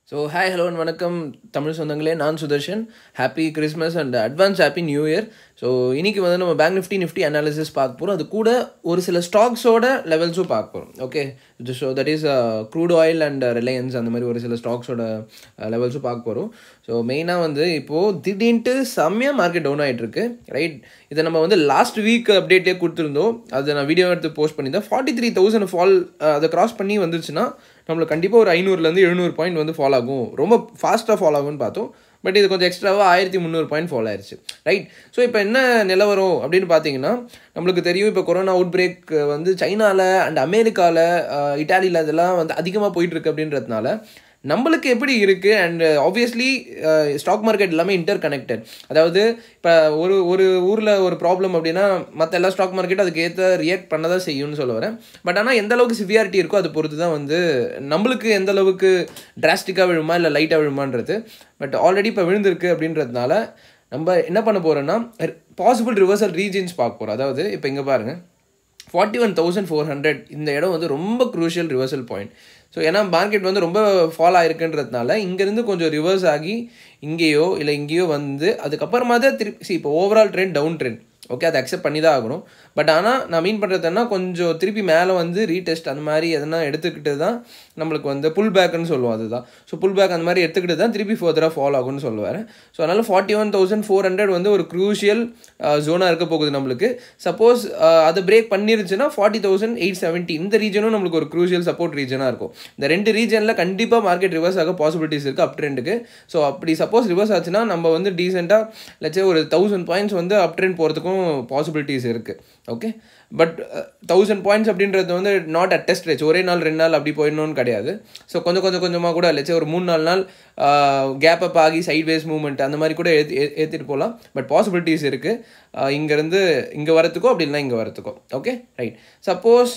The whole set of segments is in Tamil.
ஸோ ஹாய் ஹலோ வணக்கம் தமிழ் சொந்தங்களே நான் Sudharshan happy Christmas and advance happy new year so இன்னைக்கு வந்து நம்ம பேங்க் நிஃப்டி நிஃப்டி அனாலிசிஸ் பார்க்க போகிறோம் அது கூட ஒரு சில ஸ்டாக்ஸோட லெவல்ஸும் பார்க்க போகிறோம் okay so that is crude oil and Reliance அந்த மாதிரி ஒரு சில ஸ்டாக்ஸோட லெவல்ஸும் பார்க்க போகிறோம் ஸோ மெயினாக வந்து இப்போது திடீர்னுட்டு செம்மையாக மார்க்கெட் டவுன் ஆகிட்டு இருக்கு ரைட் இதை நம்ம வந்து லாஸ்ட் வீக் அப்டேட்டே கொடுத்துருந்தோம் அதை நான் வீடியோ எடுத்து போஸ்ட் பண்ணியிருந்தேன் ஃபார்ட்டி த்ரீ தௌசண்ட் ஃபால் அதை கிராஸ் பண்ணி வந்துச்சுன்னா நம்மளுக்கு கண்டிப்பாக ஒரு ஐநூறுலேருந்து எழுநூறு பாயிண்ட் வந்து ஃபால் ஆகும் ரொம்ப ஃபாஸ்ட்டாக ஃபால் ஆகும்னு பார்த்தோம் பட் இது கொஞ்சம் எக்ஸ்ட்ராவாக ஆயிரத்தி முந்நூறு பாயிண்ட் ஃபால் ஆயிடுச்சு ரைட் ஸோ இப்போ என்ன நிலவரம் அப்படின்னு பார்த்தீங்கன்னா நம்மளுக்கு தெரியும் இப்போ கொரோனா அவுட் பிரேக் வந்து சைனாவில் அண்ட் அமெரிக்காவில் இட்டாலியில் இதெல்லாம் வந்து அதிகமாக போயிட்டுருக்கு அப்படின்றதுனால நம்மளுக்கு எப்படி இருக்குது அண்ட் ஆப்வியஸ்லி ஸ்டாக் மார்க்கெட் எல்லாமே இன்டர் கனெக்டட் அதாவது இப்போ ஒரு ஒரு ஊரில் ஒரு ப்ராப்ளம் அப்படின்னா மற்ற எல்லா ஸ்டாக் மார்க்கெட்டும் அதுக்கு ஏற்ற ரியாக்ட் பண்ண தான் செய்யும்னு சொல்ல வரேன் பட் ஆனால் எந்த அளவுக்கு சிவியாரிட்டி இருக்கோ அதை பொறுத்து தான் வந்து நம்மளுக்கு எந்த அளவுக்கு டிராஸ்டிக்காக விழுமா இல்லை லைட்டாக விழுமான்றது பட் ஆல்ரெடி இப்போ விழுந்திருக்கு அப்படின்றதுனால நம்ம என்ன பண்ண போகிறோன்னா பாசிபிள் ரிவர்சல் ரீஜன்ஸ் பார்க்க போகிறோம் அதாவது இப்போ இங்கே பாருங்கள் forty one thousand four hundred இந்த இடம் வந்து ரொம்ப க்ரூஷியல் ரிவர்சல் பாயிண்ட் ஸோ ஏன்னா மார்க்கெட் வந்து ரொம்ப ஃபால் ஆயிருக்குன்றதுனால இங்கேருந்து கொஞ்சம் ரிவர்ஸ் ஆகி இங்கேயோ இல்லை இங்கேயோ வந்து அதுக்கப்புறமா தான் திருப்பி இப்போ overall trend down trend okay அதை அக்செப்ட் பண்ணி தான் ஆகணும் பட் ஆனால் நான் மீன் பண்ணுறதுனா கொஞ்சம் திருப்பி மேலே வந்து ரீடெஸ்ட் அந்த மாதிரி எதனா எடுத்துக்கிட்டு தான் நம்மளுக்கு வந்து புல் பேக்குன்னு சொல்லுவோம் அதுதான் ஸோ புல் பேக் அந்த மாதிரி எடுத்துக்கிட்டு தான் திருப்பி ஃபர்தராக ஃபாலோ ஆகும்னு சொல்லுவார் ஸோ அதனால் forty one thousand four hundred வந்து ஒரு க்ரூஷியல் ஜோனாக இருக்க போகுது நம்மளுக்கு சப்போஸ் அதை பிரேக் பண்ணிருச்சுன்னா ஃபார்ட்டி தௌசண்ட் எயிட் செவன்ட்டி இந்த ரீஜனும் நம்மளுக்கு ஒரு க்ரூஷியல் சப்போர்ட் ரீஜனாக இருக்கும் இந்த ரெண்டு ரீஜனில் கண்டிப்பாக மார்க்கெட் ரிவர்ஸ் ஆக பாசிபிலிட்டிஸ் இருக்குது அப் ட்ரெண்டுக்கு ஸோ அப்படி சப்போஸ் ரிவர்ஸ் ஆச்சுன்னா நம்ம வந்து டீசெண்டாக லட்சே ஒரு தௌசண்ட் பாயிண்ட்ஸ் வந்து அப் ட்ரெண்ட் போகிறதுக்கும் பாசிபிலிட்டிஸ் இருக்குது ஓகே பட் தௌசண்ட் பாயிண்ட்ஸ் அப்படின்றது வந்து நாட் அட் டெஸ்ட் ரேச் ஒரே நாள் ரெண்டு நாள் அப்படி போயிடணும்னு கிடையாது ஸோ கொஞ்சம் கொஞ்சம் கொஞ்சமாக கூட இல்லைச்சு ஒரு மூணு நாலு நாள் கேப் அப் ஆகி சைட் வேஸ் மூவ்மெண்ட் அந்த மாதிரி கூட ஏற்றி ஏற்றிட்டு போகலாம் பட் பாசிபிலிட்டிஸ் இருக்குது இங்கேருந்து இங்கே வரத்துக்கோ அப்படின்னா இங்கே வரத்துக்கோ ஓகே ரைட் சப்போஸ்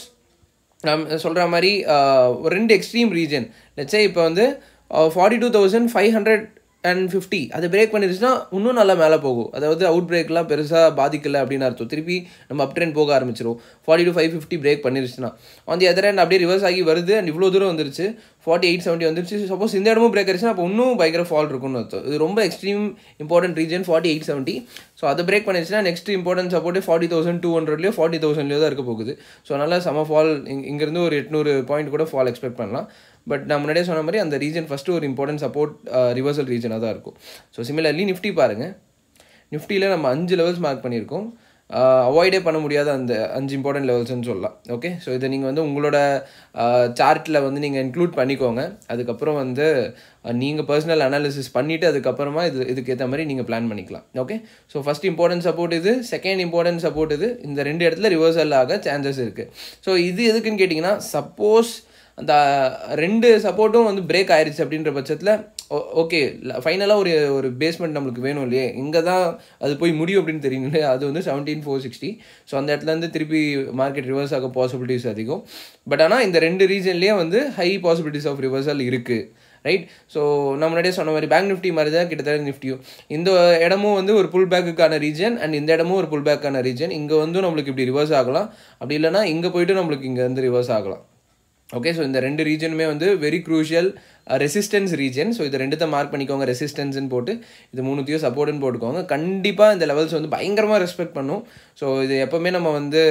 நம் சொல்கிற மாதிரி ஒரு ரெண்டு எக்ஸ்ட்ரீம் ரீஜன் லட்சே இப்போ வந்து forty two thousand five hundred and fifty அது பிரேக் பண்ணிருச்சுன்னா இன்னும் நல்லா மேலே போகும் அதாவது அவுட் பிரேக்லாம் பெருசாக பாதிக்கலை அப்படின்னு அர்த்தம் திருப்பி நம்ம அப் ட்ரெண்ட் போக ஆரம்பிச்சிரும் forty two five fifty break பண்ணிருச்சுன்னா ஆன் தி அதர் அண்ட் அப்படியே ரிவர்ஸ் ஆகி வருது அண்ட் இவ்வளோ தூரம் வந்துருச்சு ஃபார்ட்டி எயிட் செவன்ட்டி வந்துருச்சு சப்போஸ் இந்த இடமும் பிரேக் ஆயிடுச்சுன்னா அப்போ இன்னும் பயங்கர ஃபால் இருக்கும்னு அர்த்தம் இது ரொம்ப extreme important region forty eight seventy so அதை பிரேக் பண்ணிருச்சுன்னா next important support forty thousand two ஹண்ட்ரட்லையோ ஃபார்ட்டி தௌசண்ட்லையோ தான் இருக்க போகுது ஸோ அதனால் சம ஃபால் இங்கேருந்து ஒரு எட்நூறு பாயிண்ட் கூட ஃபால் எக்ஸ்பெக்ட் பண்ணலாம் பட் நான் முன்னாடியே சொன்ன மாதிரி அந்த ரீஜன் ஃபஸ்ட்டு ஒரு இம்பார்ட்டன்ட் சப்போர்ட் ரிவர்சல் ரீஜனாக தான் இருக்கும் ஸோ சிமிலர்லி நிஃப்டி பாருங்கள் நிஃப்டியில் நம்ம அஞ்சு லெவல்ஸ் மார்க் பண்ணியிருக்கோம் அவாய்டே பண்ண முடியாத அந்த அஞ்சு இம்பார்ட்டன்ட் லெவல்ஸ்னு சொல்லலாம் ஓகே ஸோ இதை நீங்கள் வந்து உங்களோட சார்ட்டில் வந்து நீங்கள் இன்க்ளூட் பண்ணிக்கோங்க அதுக்கப்புறம் வந்து நீங்கள் பர்சனல் அனாலிசிஸ் பண்ணிவிட்டு அதுக்கப்புறமா இது இதுக்கு ஏற்ற மாதிரி நீங்கள் பிளான் பண்ணிக்கலாம் okay so first important support இது செகண்ட் இம்பார்ட்டன்ட் சப்போர்ட் இது இந்த ரெண்டு இடத்துல ரிவர்சல் ஆக சான்சஸ் இருக்குது ஸோ இது எதுக்குன்னு கேட்டிங்கன்னா சப்போஸ் அந்த ரெண்டு சப்போர்ட்டும் வந்து பிரேக் ஆயிடுச்சு அப்படின்ற பட்சத்தில் ஓகே ஃபைனலாக ஒரு ஒரு பேஸ்மெண்ட் நம்மளுக்கு வேணும் இல்லையே இங்கே தான் அது போய் முடியும் அப்படின்னு தெரியும் அது வந்து செவன்டீன் ஃபோர் சிக்ஸ்டி ஸோ அந்த இடத்துலேருந்து திருப்பி மார்க்கெட் ரிவர்ஸ் ஆக பாசிபிலிட்டிஸ் அதிகம் பட் ஆனால் இந்த ரெண்டு ரீஜன்லேயே வந்து ஹை பாசிபிலிட்டிஸ் ஆஃப் ரிவர்சல் இருக்குது ரைட் ஸோ நான் முன்னாடியே சொன்ன மாதிரி பேங்க் நிஃப்டி மாதிரி தான் கிட்டத்தட்ட நிஃப்டியும் இந்த இடமும் வந்து ஒரு புல் பேக்குக்கான ரீஜன் அண்ட் இந்த இடமும் ஒரு புல் பேக்கான ரீஜன் இங்கே வந்து நம்மளுக்கு இப்படி ரிவர்ஸ் ஆகலாம் அப்படி இல்லைனா இங்கே போயிட்டு நம்மளுக்கு இங்கே வந்து ரிவர்ஸ் ஆகலாம் ஓகே ஸோ இந்த ரெண்டு ரீஜனுமே வந்து very crucial resistance region so இது ரெண்டுத்தை மார்க் பண்ணிக்கோங்க ரெசிஸ்டன்ஸ்னு போட்டு இது மூணுத்தையும் சப்போர்ட்னு போட்டுக்கோங்க கண்டிப்பாக இந்த லெவல்ஸ் வந்து பயங்கரமாக ரெஸ்பெக்ட் பண்ணும் ஸோ இது எப்போவுமே நம்ம வந்து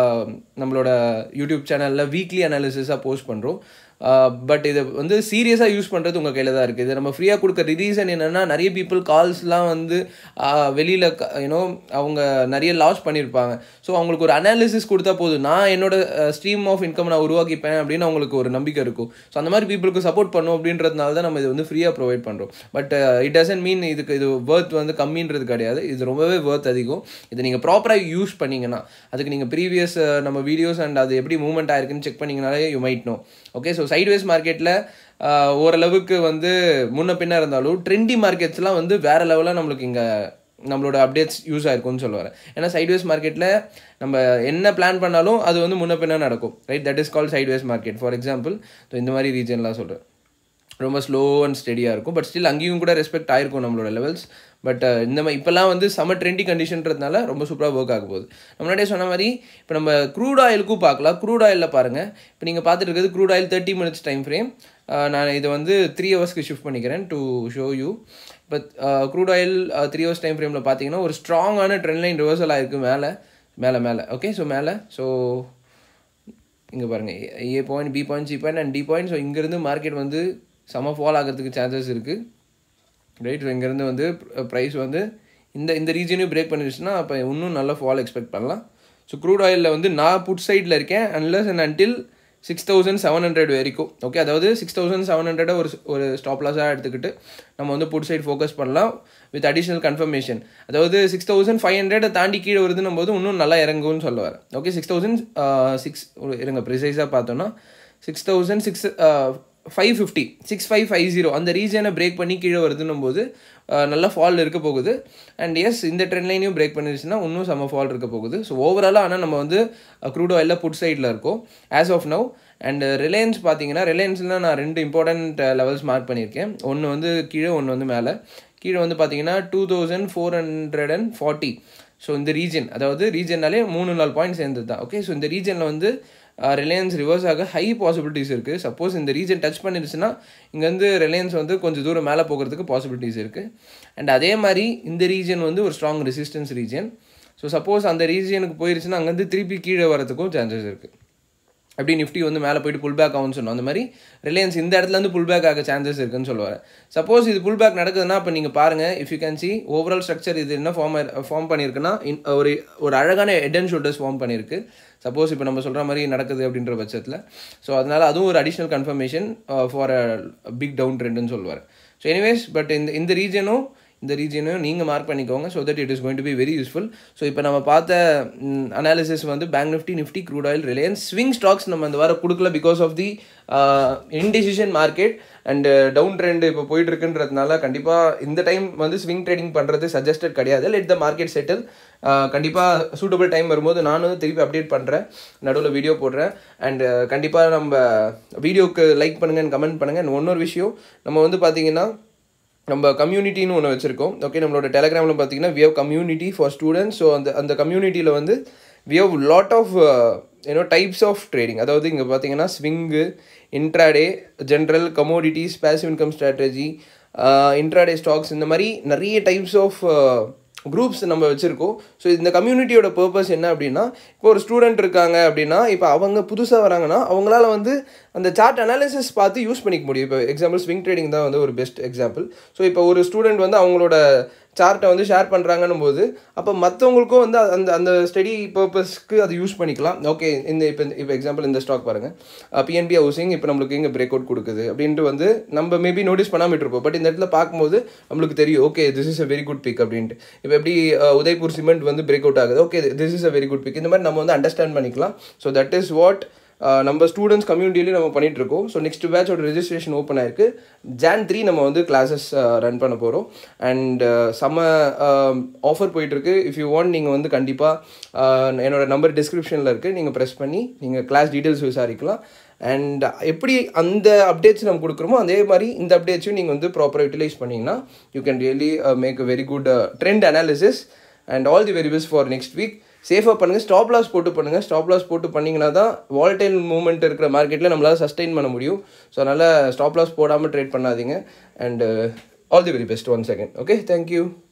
நம்மளோட யூடியூப் சேனலில் வீக்லி அனாலிசிஸாக போஸ்ட் பண்ணுறோம் பட் இதை வந்து சீரியஸாக யூஸ் பண்ணுறது உங்கள் கையில் தான் இருக்குது இதை நம்ம ஃப்ரீயாக கொடுக்குற ரீசன் என்னென்னா நிறைய பீப்புள் கால்ஸ்லாம் வந்து வெளியில் யூனோ அவங்க நிறைய லாஸ் பண்ணியிருப்பாங்க ஸோ அவங்களுக்கு ஒரு அனாலிசிஸ் கொடுத்தா போதும் நான் என்னோட ஸ்ட்ரீம் ஆஃப் இன்கம் நான் உருவாக்கிப்பேன் அப்படின்னு அவங்களுக்கு ஒரு நம்பிக்கை இருக்கும் ஸோ அந்த மாதிரி பீப்புளுக்கு சப்போர்ட் பண்ணும் அப்படின்றதுனால தான் நம்ம இது வந்து ஃப்ரீயாக ப்ரொவைட் பண்ணுறோம் பட் இட் டசன்ட் மீன் இதுக்கு இது ஒர்த் வந்து கம்மின்றது கிடையாது இது ரொம்பவே ஒர்த் அதிகம் இதை நீங்கள் ப்ராப்பராக யூஸ் பண்ணிங்கன்னா அதுக்கு நீங்கள் ப்ரீவியஸ் நம்ம வீடியோஸ் அண்ட் அது எப்படி மூவ்மெண்ட் ஆயிருக்குன்னு செக் பண்ணிங்கனாலே you might know okay so sideways மார்க்கெட்டில் ஓரளவுக்கு வந்து முன்ன பின்ன இருந்தாலும் ட்ரெண்டி மார்க்கெட்ஸ்லாம் வந்து வேறு லெவலில் நம்மளுக்கு இங்கே நம்மளோட அப்டேட்ஸ் யூஸ் ஆயிருக்கும்னு சொல்லுவார் ஏன்னா சைட்வேஸ் மார்க்கெட்டில் நம்ம என்ன பிளான் பண்ணாலும் அது வந்து முன்ன பின்ன நடக்கும் right that is call sideways market for example so இந்த மாதிரி ரீஜன்லாம் சொல்கிறேன் ரொம்ப ஸ்லோ அண்ட் ஸ்டெடியாக இருக்கும் பட் ஸ்டில் அங்கேயும் கூட ரெஸ்பெக்ட் ஆயிருக்கும் நம்மளோட லெவல்ஸ் பட் இந்த மாதிரி இப்போல்லாம் வந்து செம ட்ரெண்டி கண்டிஷன்றதுனால ரொம்ப சூப்பராக ஒர்க் ஆக போகுது முன்னாடியே சொன்ன மாதிரி இப்போ நம்ம க்ரூட் ஆயிலுக்கும் பார்க்கலாம் க்ரூட் ஆயிலில் பாருங்கள் இப்போ நீங்கள் பார்த்துட்டு இருக்கிறது crude oil thirty minutes time frame நான் இதை வந்து த்ரீ ஹவர்ஸ்க்கு ஷிஃப்ட் பண்ணிக்கிறேன் டு ஷோ யூ இப்போ crude oil three hours time ஃப்ரேமில் பார்த்தீங்கன்னா ஒரு ஸ்ட்ராங்கான ட்ரெண்ட் லைன் ரிவர்சல் ஆயிருக்கு மேலே மேலே மேலே ஓகே ஸோ மேலே ஸோ இங்கே பாருங்கள் A point B point C point and D point so இங்கேருந்து மார்க்கெட் வந்து செம ஃபால் ஆகிறதுக்கு சான்சஸ் இருக்குது ரைட் ஸோ இங்கேருந்து வந்து ப்ரைஸ் வந்து இந்த இந்த ரீஜனையும் பிரேக் பண்ணிடுச்சுன்னா அப்போ இன்னும் நல்ல ஃபால் எக்ஸ்பெக்ட் பண்ணலாம் ஸோ க்ரூட் ஆயிலில் வந்து நான் புட் சைடில் இருக்கேன் unless and until six thousand seven hundred வரைக்கும் ஓகே அதாவது சிக்ஸ் தௌசண்ட் செவன் ஹண்ட்ரடை ஒரு ஒரு ஸ்டாப் லாஸாக எடுத்துக்கிட்டு நம்ம வந்து புட் சைட் ஃபோக்கஸ் பண்ணலாம் வித் அடிஷ்னல் கன்ஃபர்மேஷன் அதாவது சிக்ஸ் தௌசண்ட் ஃபைவ் ஹண்ட்ரடை தாண்டி கீழே வருதுன்னும் போது இன்னும் நல்லா இறங்கும்னு சொல்ல வரேன் ஓகே சிக்ஸ் தௌசண்ட் சிக்ஸ் இருங்க ப்ரிசைஸாக பார்த்தோன்னா six thousand six five fifty six five five zero அந்த ரீஜனை பிரேக் பண்ணி கீழே வருதுன்னும் போது நல்ல ஃபால் இருக்க போகுது அண்ட் எஸ் இந்த ட்ரெண்ட் லைனையும் பிரேக் பண்ணிருச்சுன்னா இன்னும் செம்ம ஃபால் இருக்க போகுது ஸோ ஓவராலாக ஆனால் நம்ம வந்து க்ரூட் ஆயிலில் புட் சைடில் இருக்கோம் as of now and Reliance பார்த்தீங்கன்னா ரிலையன்ஸில் நான் ரெண்டு இம்பார்ட்டண்ட் லெவல்ஸ் மார்க் பண்ணியிருக்கேன் ஒன்று வந்து கீழே ஒன்று வந்து மேலே கீழே வந்து பார்த்தீங்கன்னா two thousand four hundred and forty so இந்த ரீஜன் அதாவது ரீஜன்னாலே மூணு நாலு பாயிண்ட் சேர்ந்தது தான் ஓகே ஸோ இந்த ரீஜனில் வந்து ரிலையன்ஸ் ரிவர்ஸ் ஆக ஹை பாசிபிலிட்டிஸ் இருக்குது சப்போஸ் இந்த ரீஜன் டச் பண்ணிருச்சுன்னா இங்கேருந்து ரிலையன்ஸ் வந்து கொஞ்சம் தூரம் மேலே போகிறதுக்கு பாசிபிலிட்டிஸ் இருக்குது அண்ட் அதே மாதிரி இந்த ரீஜன் வந்து ஒரு strong resistance region so suppose அந்த ரீஜனுக்கு போயிருச்சுன்னா அங்கேருந்து திருப்பி கீழே வரதுக்கும் சான்சஸ் இருக்குது அப்படி நிஃப்டி வந்து மேலே போயிட்டு புல் பேக் ஆகும்னு சொன்னோம் அந்த மாதிரி ரிலையன்ஸ் இந்த இடத்துலேருந்து புல் பேக் ஆக சான்சஸ் இருக்குன்னு சொல்லுவார் சப்போஸ் இது புல் பேக் நடக்குதுன்னா இப்போ நீங்கள் பாருங்கள் if you can see overall structure இது என்ன ஃபார்ம் ஃபார்ம் பண்ணியிருக்குன்னா ஒரு ஒரு அழகான ஹெட் அண்ட் ஷோல்டர்ஸ் ஃபார்ம் பண்ணியிருக்கு சப்போஸ் இப்போ நம்ம சொல்கிற மாதிரி நடக்குது அப்படின்ற பட்சத்தில் ஸோ அதனால் அதுவும் ஒரு additional confirmation for a big down ட்ரெண்டுன்னு சொல்லுவார் ஸோ எனிவேஸ் பட் இந்த இந்த ரீஜனும் இந்த ரீஜனையும் நீங்கள் மார்க் பண்ணிக்கோங்க so that it is going to be very useful so இப்போ நம்ம பார்த்த அனாலிசிஸ் வந்து Bank Nifty Nifty crude oil Reliance swing stocks நம்ம இந்த வாரம் கொடுக்கல because of the indecision market and down trend இப்போ போயிட்டு இருக்குன்றதுனால கண்டிப்பாக இந்த டைம் வந்து ஸ்விங் ட்ரேடிங் பண்ணுறது சஜஸ்டட் கிடையாது லெட் த மார்க்கெட் செட்டில் கண்டிப்பாக சூட்டபிள் டைம் வரும்போது நானும் திருப்பி அப்டேட் பண்ணுறேன் நடுவில் வீடியோ போடுறேன் அண்ட் கண்டிப்பாக நம்ம வீடியோக்கு லைக் பண்ணுங்கள் கமெண்ட் பண்ணுங்கள் அண்ட் இன்னொரு விஷயம் நம்ம வந்து பார்த்தீங்கன்னா நம்ம கம்யூனிட்டின்னு ஒன்று வச்சுருக்கோம் ஓகே நம்மளோட டெலகிராமில் பார்த்தீங்கன்னா we have community for students so அந்த அந்த கம்யூனிட்டியில் வந்து we have lot of you know types of trading அதாவது இங்கே பார்த்தீங்கன்னா swing intraday general commodities passive income strategy intraday stocks இந்த மாதிரி நிறைய டைப்ஸ் ஆஃப் குரூப்ஸ் நம்ம வச்சுருக்கோம் ஸோ இந்த கம்யூனிட்டியோட பர்பஸ் என்ன அப்படின்னா இப்போ ஒரு ஸ்டூடெண்ட் இருக்காங்க அப்படின்னா இப்போ அவங்க புதுசாக வராங்கன்னா அவங்களால வந்து அந்த சார்ட் அனாலிசிஸ் பார்த்து யூஸ் பண்ணிக்க முடியும் இப்போ எக்ஸாம்பிள் ஸ்விங் ட்ரேடிங் தான் வந்து ஒரு பெஸ்ட் எக்ஸாம்பிள் ஸோ இப்போ ஒரு ஸ்டூடெண்ட் வந்து அவங்களோட சார்ட்டை வந்து ஷேர் பண்ணுறாங்கன்னும் போது அப்போ மற்றவங்களுக்கும் வந்து அந்த அந்த ஸ்டடி பர்பஸ்க்கு அது யூஸ் பண்ணிக்கலாம் ஓகே இந்த இப்போ இப்போ எக்ஸாம்பிள் இந்த ஸ்டாக் பாருங்கள் பிஎன்பி ஹவுசிங் இப்போ நம்மளுக்கு இங்கே பிரேக் அவுட் கொடுக்குது அப்படின்ட்டு வந்து நம்ம மேபி நோட்டீஸ் பண்ணாமல் இருப்போம் பட் இந்த இடத்துல பார்க்கும்போது நம்மளுக்கு தெரியும் okay this is a very good pick அப்படின்ட்டு இப்போ எப்படி உதய்பூர் சிமெண்ட் வந்து பிரேக் அவுட் ஆகுது okay this is a very good pick இந்த மாதிரி நம்ம வந்து அண்டர்ஸ்டாண்ட் பண்ணிக்கலாம் ஸோ தட் இஸ் வாட் நம்ம ஸ்டூடெண்ட்ஸ் கம்யூனிட்டிலையும் நம்ம பண்ணிட்டு இருக்கோம் ஸோ நெக்ஸ்ட் பேட்சோட ரெஜிஸ்ட்ரேஷன் ஓப்பன் ஆயிருக்கு ஜான் த்ரீ நம்ம வந்து கிளாஸஸ் ரன் பண்ண போகிறோம் அண்ட் செம்ம ஆஃபர் போயிட்டுருக்கு இஃப் யூ வாண்ட் நீங்கள் வந்து கண்டிப்பாக என்னோட நம்பர் டிஸ்கிரிப்ஷனில் இருக்குது நீங்கள் ப்ரெஸ் பண்ணி நீங்கள் கிளாஸ் டீட்டெயில்ஸ் விசாரிக்கலாம் அண்ட் எப்படி அந்த அப்டேட்ஸ் நம்ம கொடுக்குறோமோ அதே மாதிரி இந்த அப்டேட்ஸையும் நீங்கள் வந்து ப்ராப்பராக யூட்டிலைஸ் பண்ணிங்கன்னா you can really make a very good trend analysis and all the very best for next week சேஃபாக பண்ணுங்கள் ஸ்டாப் லாஸ் போட்டு பண்ணுங்கள் ஸ்டாப் லாஸ் போட்டு பண்ணிங்கன்னா தான் வால்டைல் மூவ்மெண்ட் இருக்கிற மார்க்கெட்டில் நம்மளால் சஸ்டெயின் பண்ண முடியும் ஸோ அதனால் ஸ்டாப் லாஸ் போடாமல் ட்ரேட் பண்ணாதீங்க and all the very best one second okay thank you